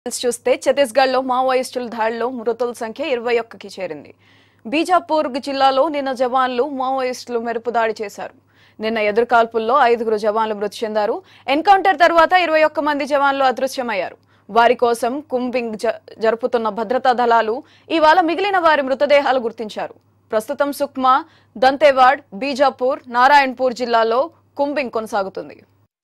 చూస్తే ఛత్తీస్గఢ్లో మావోయిస్టుల దాడిలో మృతుల సంఖ్య ఇరవై ఒక్కకి చేరింది బీజాపూర్ జిల్లాలో నిన్న జవాన్లు మావోయిస్టులు మెరుపు దాడి చేశారు నిన్న ఎదురుకాల్పుల్లో ఐదుగురు జవాన్లు మృతి చెందారు ఎన్కౌంటర్ తర్వాత ఇరవై ఒక్క మంది జవాన్లు అదృశ్యమయ్యారు వారి కోసం కుంబింగ్ జ- జరుపుతున్న భద్రతా దళాలు ఇవాళ మిగిలిన వారి మృతదేహాలు గుర్తించారు ప్రస్తుతం సుక్మా దంతేవాడ్ బీజాపూర్ నారాయణపూర్ జిల్లాలో కుంబింగ్ కొనసాగుతుంది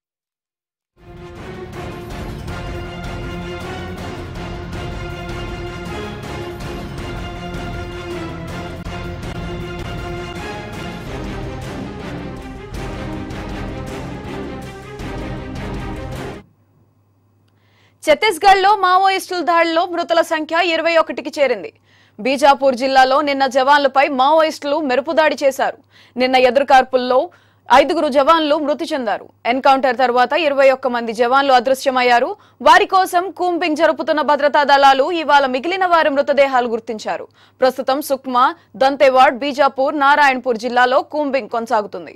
ఛత్తీస్గఢ్లో మావోయిస్టుల దాడిలో మృతుల సంఖ్య ఇరవై ఒకటికి చేరింది బీజాపూర్ జిల్లాలో నిన్న జవాన్లపై మావోయిస్టులు మెరుపు దాడి చేశారు నిన్న ఎదురుకార్పుల్లో ఐదుగురు జవాన్లు మృతి చెందారు ఎన్కౌంటర్ తర్వాత ఇరవై ఒక్క మంది జవాన్లు అదృశ్యమయ్యారు వారి కోసం కూంబింగ్ జరుపుతున్న భద్రతా దళాలు ఇవాళ మిగిలిన వారి మృతదేహాలు గుర్తించారు ప్రస్తుతం సుక్మా దంతేవాడ్ బీజాపూర్ నారాయణపూర్ జిల్లాలో కూంబింగ్ కొనసాగుతుంది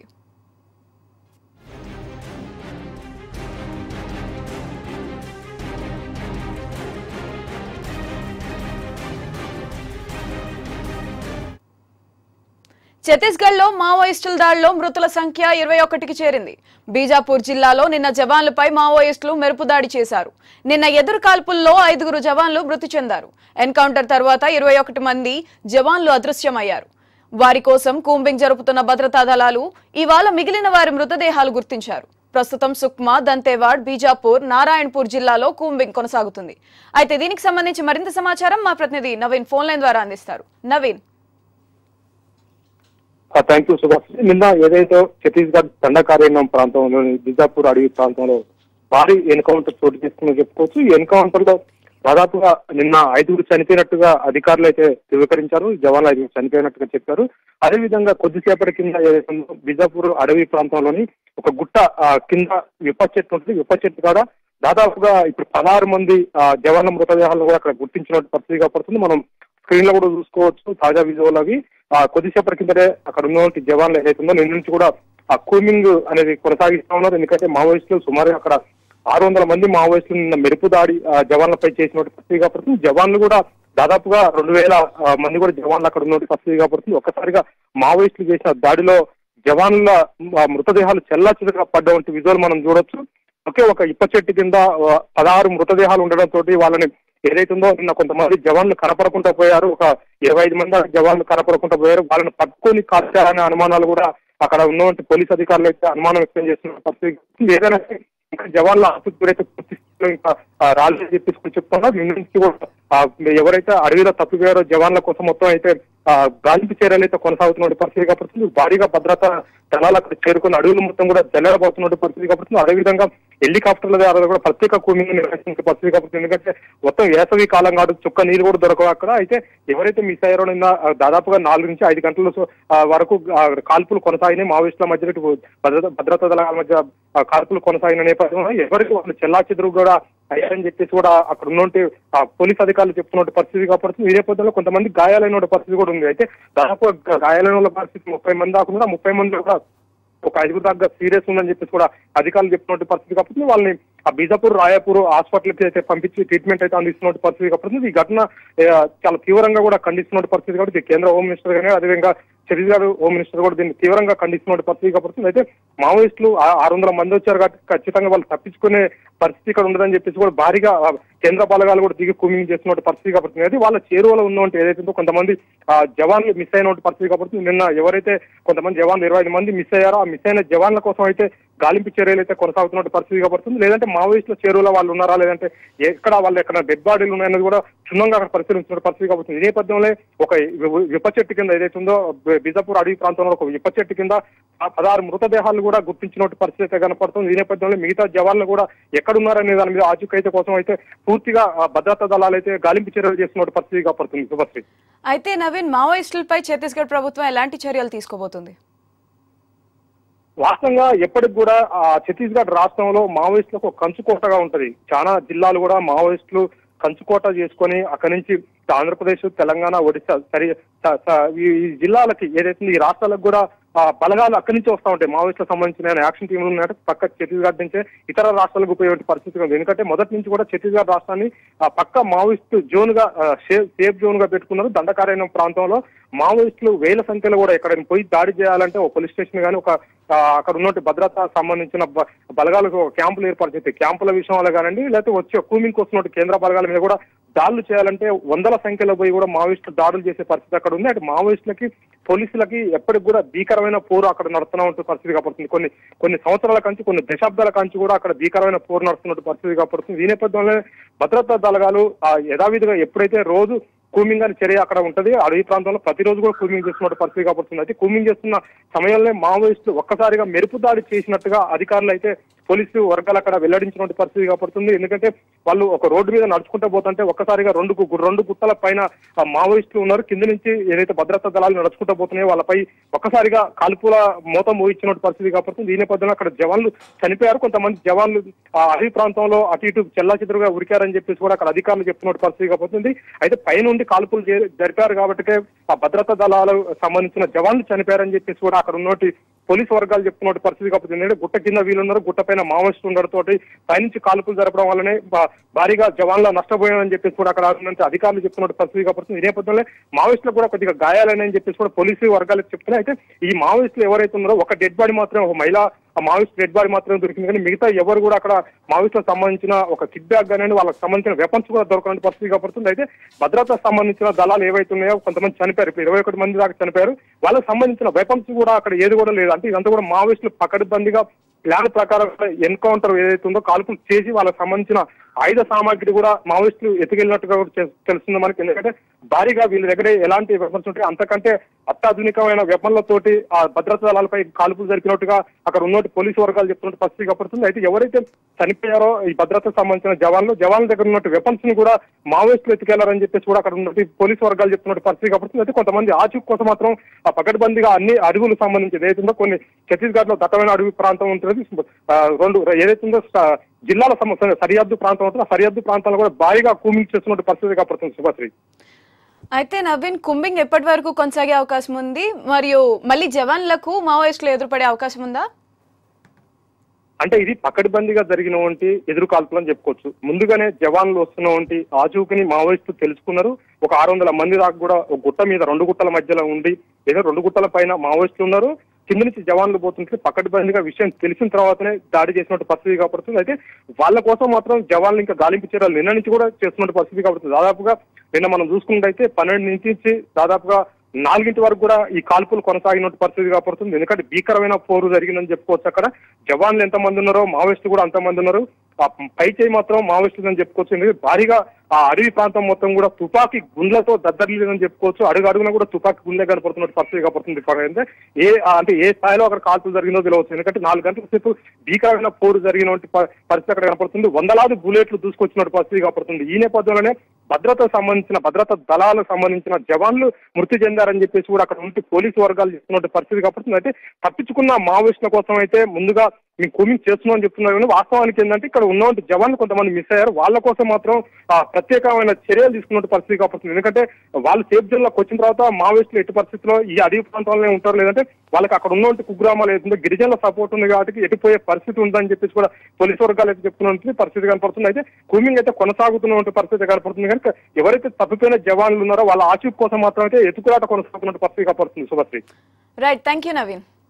ఛత్తీస్గఢ్లో మావోయిస్టుల దాడిలో మృతుల సంఖ్య ఇరవై ఒకటికి చేరింది బీజాపూర్ జిల్లాలో నిన్న జవాన్లపై మావోయిస్టులు మెరుపు దాడి చేశారు నిన్న ఎదురు కాల్పుల్లో ఐదుగురు జవాన్లు మృతి చెందారు ఎన్కౌంటర్ తర్వాత ఇరవై ఒకటి మంది జవాన్లు అదృశ్యమయ్యారు వారి కోసం కూంబింగ్ జరుపుతున్న భద్రతా దళాలు ఇవాళ మిగిలిన వారి మృతదేహాలు గుర్తించారు ప్రస్తుతం సుక్మా దంతేవాడ్ బీజాపూర్ నారాయణపూర్ జిల్లాలో కూంబింగ్ కొనసాగుతుంది అయితే దీనికి సంబంధించి మరింత సమాచారం మా ప్రతినిధి నవీన్ ఫోన్ లైన్ ద్వారా అందిస్తారు నవీన్ థ్యాంక్ యూ సుభాష్ నిన్న ఏదైతే ఛత్తీస్గఢ్ దండకారణ్యం ప్రాంతంలోని బిజాపూర్ అడవి ప్రాంతంలో భారీ ఎన్కౌంటర్ చోటు చేసుకుని చెప్పుకోవచ్చు ఈ ఎన్కౌంటర్ లో దాదాపుగా నిన్న ఐదుగురు చనిపోయినట్టుగా అధికారులు అయితే ధృవీకరించారు జవాన్లు ఐదుగురు చనిపోయినట్టుగా చెప్పారు అదేవిధంగా కొద్దిసేపటి కింద ఏదైతే ఉందో బిజాపూర్ అడవి ప్రాంతంలోని ఒక గుట్ట ఆ, కింద విప్ప చెట్టు ఉంటుంది విప్ప చెట్టు కాడ దాదాపుగా ఇప్పుడు పదహారు మంది ఆ, జవాన్ల మృతదేహాలను కూడా అక్కడ గుర్తించిన పరిస్థితిగా పడుతుంది మనం స్క్రీన్ లో కూడా చూసుకోవచ్చు తాజా విజువల్ అవి ఆ కొద్దిసేపటి కిందటే అక్కడ ఉన్నటువంటి జవాన్లు ఏదైతుందో నిన్న నుంచి కూడా ఆ కూమింగ్ అనేది కొనసాగిస్తా ఉన్నారు ఎందుకంటే మావోయిస్టులు సుమారు అక్కడ ఆరు వందల మంది మావోయిస్టులు నిన్న మెరుపు దాడి ఆ, జవాన్లపై చేసినటువంటి పరిస్థితిగా పడుతుంది జవాన్లు కూడా దాదాపుగా రెండు వేల ఆ, మంది కూడా జవాన్లు అక్కడ ఉన్నటువంటి పరిస్థితిగా పడుతుంది ఒక్కసారిగా మావోయిస్టులు చేసిన దాడిలో జవాన్ల ఆ, మృతదేహాలు చెల్లాచెదురుగా పడ్డటువంటి విజువల్ మనం చూడొచ్చు ఒకే ఒక ఇప్ప చెట్టు కింద ఆ, పదహారు మృతదేహాలు ఉండడంతో వాళ్ళని ఏదైతుందో నిన్న కొంతమంది జవాన్లు కనపడకుండా పోయారు ఒక ఇరవై ఐదు మంది జవాన్లు కనపడకుండా పోయారు వాళ్ళని పట్టుకొని కాల్చారనే అనుమానాలు కూడా అక్కడ ఉన్నటువంటి పోలీస్ అధికారులు అయితే అనుమానం వ్యక్తం చేస్తున్న పరిస్థితి ఏదైనా ఇంకా జవాన్ల ఆసుపత్రి గురైతే పూర్తి స్థాయిలో ఇంకా ఆ, రాలేదని చెప్పేసి కూడా చెప్తున్నారు నిన్న నుంచి కూడా ఆ, ఎవరైతే అడవిలో తప్పిపోయారో జవాన్ల కోసం మొత్తం అయితే ఆ, గాలింపు చర్యలు అయితే కొనసాగుతున్న పరిస్థితి కాబట్టి భారీగా భద్రత దళాలు అక్కడ చేరుకుని అడవులు మొత్తం కూడా జల్లడబోతున్న పరిస్థితి కాబట్టి అదేవిధంగా హెలికాప్టర్ల ద్వారా కూడా ప్రత్యేక కూమింగ్ నిర్వహించిన పరిస్థితి కాబట్టి ఎందుకంటే మొత్తం వేసవి కాలం కాదు చుక్క నీళ్ళు కూడా దొరకవు అక్కడ అయితే ఎవరైతే మిస్ అయ్యారో నిన్న ఆ, దాదాపుగా నాలుగు నుంచి ఐదు గంటల సో- ఆ, వరకు ఆ, కాల్పులు కొనసాగినాయి మావోయిస్టుల మధ్య ఇటు భద్రత భద్రతా దళాల మధ్య ఆ, కాల్పులు కొనసాగిన నేపథ్యంలో ఎవరికి వాళ్ళు చెల్లా కూడా అయ్యారని చెప్పేసి కూడా అక్కడ ఉన్నటువంటి ఆ, పోలీస్ అధికారులు చెప్తున్న పరిస్థితి కాబట్టి ఈ నేపథ్యంలో కొంతమంది గాయాలైన పరిస్థితి కూడా ఉంది అయితే దాదాపు గాయాలైన వాళ్ళ పరిస్థితి ముప్పై మంది దాకా ఉంది. ఆ ముప్పై మంది కూడా ఒక ఐదుగురు దాకా సీరియస్ ఉందని చెప్పేసి కూడా అధికారులు చెప్పినటువంటి పరిస్థితి కాబట్టి వాళ్ళని ఆ బీజాపూర్ రాయాపూర్ హాస్పిటల్కి అయితే పంపించి ట్రీట్మెంట్ అయితే అందిస్తున్న పరిస్థితి కాబట్టి ఈ ఘటన ఆ, చాలా తీవ్రంగా కూడా ఖండిస్తున్న పరిస్థితి కాబట్టి ఇది కేంద్ర హోమ్ మినిస్టర్ గానీ అదేవిధంగా ఛత్తీస్గఢ్ హోమ్ మినిస్టర్ కూడా దీన్ని తీవ్రంగా ఖండిస్తున్న పరిస్థితి కాబట్టి అయితే మావోయిస్టులు ఆ- ఆరు వందల మంది వచ్చారు కాబట్టి ఖచ్చితంగా వాళ్ళు తప్పించుకునే పరిస్థితి ఇక్కడ ఉండదని చెప్పేసి కూడా భారీగా ఆ, కేంద్ర బలగాలు కూడా దిగి కూమింగ్ చేస్తున్న పరిస్థితి కాబట్టి అయితే వాళ్ళ చేరువలో ఉన్నటువంటి ఏదైతే ఉందో కొంతమంది ఆ, జవాన్లు మిస్ అయిన పరిస్థితి కాబట్టి నిన్న ఎవరైతే కొంతమంది జవాన్లు ఇరవై ఐదు మంది మిస్ అయ్యారో ఆ మిస్ అయిన జవాన్ల కోసం అయితే గాలింపు చర్యలు అయితే కొనసాగుతున్న పరిస్థితి కాబట్టి లేదంటే మావోయిస్టుల చేరువలో వాళ్ళు ఉన్నారా లేదంటే ఎక్కడ వాళ్ళు ఎక్కడ డెడ్ బాడీలు ఉన్నాయన్నది కూడా క్షుణ్ణంగా అక్కడ పరిశీలించిన పరిస్థితి కాబట్టి ఈ నేపథ్యంలో ఒక వి- విప్ప చెట్టు కింద ఏదైతే ఉందో బి- బిజాపూర్ అడవి ప్రాంతంలో ఒక విప్ప చెట్టు కింద ఆ పదహారు మృతదేహాలు కూడా గుర్తించిన పరిస్థితి అయితే కనపడుతుంది ఈ నేపథ్యంలో మిగతా జవాన్లు కూడా ఎక్కడున్నారనే దాని మీద ఆచూకైతే కోసం అయితే పూర్తిగా ఆ భద్రతా దళాలు అయితే గాలింపు చర్యలు చేస్తున్న పరిస్థితి కనపడుతుంది శుభశ్రీ అయితే నవీన్ మావోయిస్టులపై ఛత్తీస్గఢ్ ప్రభుత్వం ఎలాంటి చర్యలు తీసుకోబోతుంది వాస్తవంగా ఎప్పటికి కూడా ఆ ఛత్తీస్గఢ్ రాష్ట్రంలో మావోయిస్టులకు ఒక కంచుకోటగా ఉంటది చాలా జిల్లాలు కూడా మావోయిస్టులు కంచుకోట చేసుకొని అక్కడి నుంచి ఆంధ్రప్రదేశ్ తెలంగాణ ఒడిశా సరి స- స- ఈ ఈ జిల్లాలకి ఏదైతే ఈ రాష్ట్రాలకు కూడా ఆ బలగాలు అక్కడి నుంచి వస్తా ఉంటాయి మావోయిస్టులకు సంబంధించిన యాక్షన్ టీంలు ఉన్నాయంటే పక్క ఛత్తీస్గఢ్ నుంచే ఇతర రాష్ట్రాలకు ఉపయోగించే పరిస్థితి ఉంది ఎందుకంటే మొదటి నుంచి కూడా ఛత్తీస్గఢ్ రాష్ట్రాన్ని ఆ పక్క మావోయిస్ట్ జోన్ గా ఆ, సే- సేఫ్ జోన్ గా పెట్టుకున్నారు దండకారణ్యం ప్రాంతంలో మావోయిస్టులు వేల సంఖ్యలో కూడా ఎక్కడైనా పోయి దాడి చేయాలంటే ఒక పోలీస్ స్టేషన్ కానీ ఒక ఆ, అక్కడ ఉన్నట్టు భద్రత సంబంధించిన బ- బలగాలకు ఒక క్యాంపులు ఏర్పాటు చేస్తే క్యాంపుల విషయంలో కానివ్వండి లేకపోతే వచ్చే కూమింగ్ వస్తున్నట్టు కేంద్ర బలగాల మీద కూడా దాడులు చేయాలంటే వందల సంఖ్యలో పోయి కూడా మావోయిస్టులు దాడులు చేసే పరిస్థితి అక్కడ ఉంది అటు మావోయిస్టులకి పోలీసులకి ఎప్పటికి కూడా భీకరమైన పోరు అక్కడ నడుస్తూనే ఉంటుంది పరిస్థితి కాపడుతుంది కొన్ని కొన్ని సంవత్సరాల కంచి కొన్ని దశాబ్దాల కంచి కూడా అక్కడ భీకరమైన పోరు నడుస్తున్నట్టు పరిస్థితి కాపడుతుంది ఈ నేపథ్యంలో భద్రతా దళగాలు ఆ యథావిధిగా ఎప్పుడైతే రోజు కూమింగ్ అని చర్య అక్కడ ఉంటది అడవి ప్రాంతంలో ప్రతిరోజు కూడా కూమింగ్ చేస్తున్న పరిస్థితి కాబడుతుంది అయితే కూమింగ్ చేస్తున్న సమయంలో మావోయిస్టులు ఒక్కసారిగా మెరుపు దాడి చేసినట్టుగా అధికారులు అయితే పోలీసు వర్గాలు అక్కడ వెల్లడించినటువంటి పరిస్థితి కాబడుతుంది ఎందుకంటే వాళ్ళు ఒక రోడ్డు మీద నడుచుకుంటూ పోతుంటే ఒక్కసారిగా రెండు గు- రెండు గుట్టల పైన ఆ మావోయిస్టులు ఉన్నారు కింద నుంచి ఏదైతే భద్రతా దళాలు నడుచుకుంటూ పోతున్నాయో వాళ్ళపై ఒక్కసారిగా కాల్పుల మోతం మోయించినటువంటి పరిస్థితి కాబడుతుంది ఈ నేపథ్యంలో అక్కడ జవాన్లు చనిపోయారు కొంతమంది జవాన్లు ఆ అడవి ప్రాంతంలో అటు ఇటు చెల్లా చెదురుగా ఉరికారని చెప్పేసి కూడా అక్కడ అధికారులు చెప్తున్న పరిస్థితి కాబోతుంది అయితే పైనుండి కాల్పులు జరి- జరిపారు కాబట్టి ఆ భద్రతా దళాలకు సంబంధించిన జవాన్లు చనిపోయారని చెప్పేసి కూడా అక్కడ ఉన్నటి పోలీసు వర్గాలు చెప్తున్న పరిస్థితి కాబట్టి ఎందుకంటే గుట్ట కింద వీళ్ళున్నారు గుట్ట పైన మావోయిస్టులు ఉండడంతో పైనుంచి కాల్పులు జరపడం వల్లనే భా- భారీగా జవాన్లు నష్టపోయామని చెప్పేసి కూడా అక్కడ ఉన్నటువంటి అధికారులు చెప్తున్న పరిస్థితి కాబట్టి ఈ నేపథ్యంలో మావోయిస్టులకు కూడా కొద్దిగా గాయాలని చెప్పేసి కూడా పోలీసు వర్గాలకు చెప్తున్నాయి అయితే ఈ మావోయిస్టులు ఎవరైతే ఉన్నారో ఒక డెడ్ బాడీ మాత్రం ఒక మహిళ ఆ మావోయిస్ట్ డెడ్ బాడీ మాత్రమే దొరికింది కానీ మిగతా ఎవరు కూడా అక్కడ మావోయిస్టులకు సంబంధించిన ఒక కిక్ బ్యాగ్ కానీ వాళ్ళకి సంబంధించిన వెపన్స్ కూడా దొరకని పరిస్థితి కాబడుతుంది అయితే భద్రతకు సంబంధించిన దళాలు ఏవైతే ఉన్నాయో కొంతమంది చనిపోయారు ఇప్పుడు ఇరవై ఒకటి మంది దాకా చనిపోయారు వాళ్ళకి సంబంధించిన వెపన్స్ కూడా అక్కడ ఏది కూడా లేదు అంటే ఇదంతా కూడా మావోయిస్టులు పకడ్బందీగా ప్లాన్ ప్రకారం ఎన్కౌంటర్ ఏదైతే ఉందో కాల్పులు చేసి వాళ్ళకి సంబంధించిన ఆయుధ సామాగ్రి కూడా మావోయిస్టులు ఎత్తుకెళ్ళినట్టుగా కూడా తె- తెలుస్తుంది మనకి ఎందుకంటే భారీగా వీళ్ళ దగ్గర ఎలాంటి వెపన్స్ ఉంటాయి అంతకంటే అత్యాధునికమైన వెపన్లతోటి ఆ భద్రతా దళాలపై కాల్పులు జరిపినట్టుగా అక్కడ ఉన్నట్టు పోలీసు వర్గాలు చెప్తున్నట్టు పరిస్థితి కపడుతుంది అయితే ఎవరైతే చనిపోయారో ఈ భద్రతకు సంబంధించిన జవాన్లు జవాన్ల దగ్గర ఉన్నట్టు వెపన్స్ ని కూడా మావోయిస్టులు ఎత్తుకెళ్లారని చెప్పేసి కూడా అక్కడ ఉన్నట్టు పోలీసు వర్గాలు చెప్తున్నట్టు పరిస్థితి కపడుతుంది అయితే కొంతమంది ఆచూక్ కోసం మాత్రం ఆ పకడ్బందీగా అన్ని అడవులకు సంబంధించి ఏదైతే ఉందో కొన్ని ఛత్తీస్గఢ్ లో దట్టమైన అడవి ప్రాంతం ఉంటుంది ఆ, రెండు ఏదైతే ఉందో స- జిల్లాల సమస్య సరిహద్దు ప్రాంతం ఉంటుంది ఆ సరిహద్దు ప్రాంతాల్లో కూడా భారీగా కూమింగ్ చేస్తున్నట్టు పరిస్థితి కపడుతుంది శుభశ్రీ అయితే నవీన్ కుంబింగ్ ఎప్పటి వరకు కొనసాగే అవకాశం ఉంది మరియు మళ్ళీ జవాన్లకు మావోయిస్టులు ఎదురుపడే అవకాశం ఉందా అంటే ఇది పకడ్బందీగా జరిగినటువంటి ఎదురు కాల్పులు అని చెప్పుకోవచ్చు ముందుగానే జవాన్లు వస్తున్నటువంటి ఆచూకని మావోయిస్టు తెలుసుకున్నారు ఒక ఆరు వందల మంది దాకా కూడా ఒక గుట్ట మీద రెండు గుట్టల మధ్యలో ఉండి ఏదో రెండు గుట్టల పైన మావోయిస్టులు ఉన్నారు కింద నుంచి జవాన్లు పోతుంటే పకడ్బందీగా విషయం తెలిసిన తర్వాతనే దాడి చేసినట్టు పరిస్థితి కాబడుతుంది అయితే వాళ్ళ కోసం మాత్రం జవాన్లు ఇంకా గాలింపు చర్యలు నిన్న నుంచి కూడా చేస్తున్నట్టు పరిస్థితి కాబడుతుంది దాదాపుగా నిన్న మనం చూసుకున్నట్టయితే పన్నెండు నుంచి దాదాపుగా నాలుగింటి వరకు కూడా ఈ కాల్పులు కొనసాగినట్టు పరిస్థితి కాబడుతుంది ఎందుకంటే భీకరమైన పోరు జరిగిందని చెప్పుకోవచ్చు అక్కడ జవాన్లు ఎంతమంది ఉన్నారో మావోయిస్టులు కూడా అంతమంది ఉన్నారు ఆ పై చేయి మాత్రం మావోయిస్టులు అని చెప్పుకోవచ్చు ఎందుకంటే భారీగా ఆ అడవి ప్రాంతం మొత్తం కూడా తుపాకీ గుండ్లతో దద్దరిల్లేదని చెప్పుకోవచ్చు అడుగు అడుగున కూడా తుపాకీ గుండె కనపడుతున్నట్టు పరిస్థితి కాబడుతుంది అంటే ఏ ఆ అంటే ఏ స్థాయిలో అక్కడ కాల్పులు జరిగిందో తెలియవచ్చు ఎందుకంటే నాలుగు గంటల సేపు భీకరమైన పోరు జరిగినటువంటి ప- పరిస్థితి అక్కడ కనపడుతుంది వందలాది బుల్లెట్లు దూసుకొచ్చినట్టు పరిస్థితి కనపడుతుంది ఈ నేపథ్యంలోనే భద్రతకు సంబంధించిన భద్రతా దళాలకు సంబంధించిన జవాన్లు మృతి చెందారని చెప్పేసి కూడా అక్కడ ఉంటే పోలీసు వర్గాలు చెప్తున్నట్టు పరిస్థితి కనపడుతుంది అయితే తప్పించుకున్న మావోయిస్టుల కోసం అయితే ముందుగా మేము కూమింగ్ చేస్తున్నాం అని చెప్తున్నారు కానీ వాస్తవానికి ఏంటంటే ఇక్కడ ఉన్నటువంటి జవాన్లు కొంతమంది మిస్ అయ్యారు వాళ్ళ కోసం మాత్రం ఆ, ప్రత్యేకమైన చర్యలు తీసుకున్నట్టు పరిస్థితి కాకపోతుంది ఎందుకంటే వాళ్ళు సేఫ్ జోన్లోకి వచ్చిన తర్వాత మావోయిస్టులు ఎట్టి పరిస్థితిలో ఈ అడవి ప్రాంతాల్లోనే ఉంటారు లేదంటే వాళ్ళకి అక్కడ ఉన్నటువంటి కుగ్రామాలు ఏదైతే గిరిజనుల సపోర్ట్ ఉంది కాబట్టి ఎటుపోయే పరిస్థితి ఉందని చెప్పేసి కూడా పోలీసు వర్గాలు అయితే చెప్తున్నటువంటి పరిస్థితి కనపడుతుంది అయితే కూమింగ్ అయితే కొనసాగుతున్నటువంటి పరిస్థితి కనపడుతుంది కనుక ఎవరైతే తప్పిపోయిన జవాన్లు ఉన్నారో వాళ్ళ ఆచూక్ కోసం మాత్రం అయితే ఎత్తుకులాట కొనసాగుతున్నట్టు పరిస్థితి కనపడుతుంది Subhashree right thank you Naveen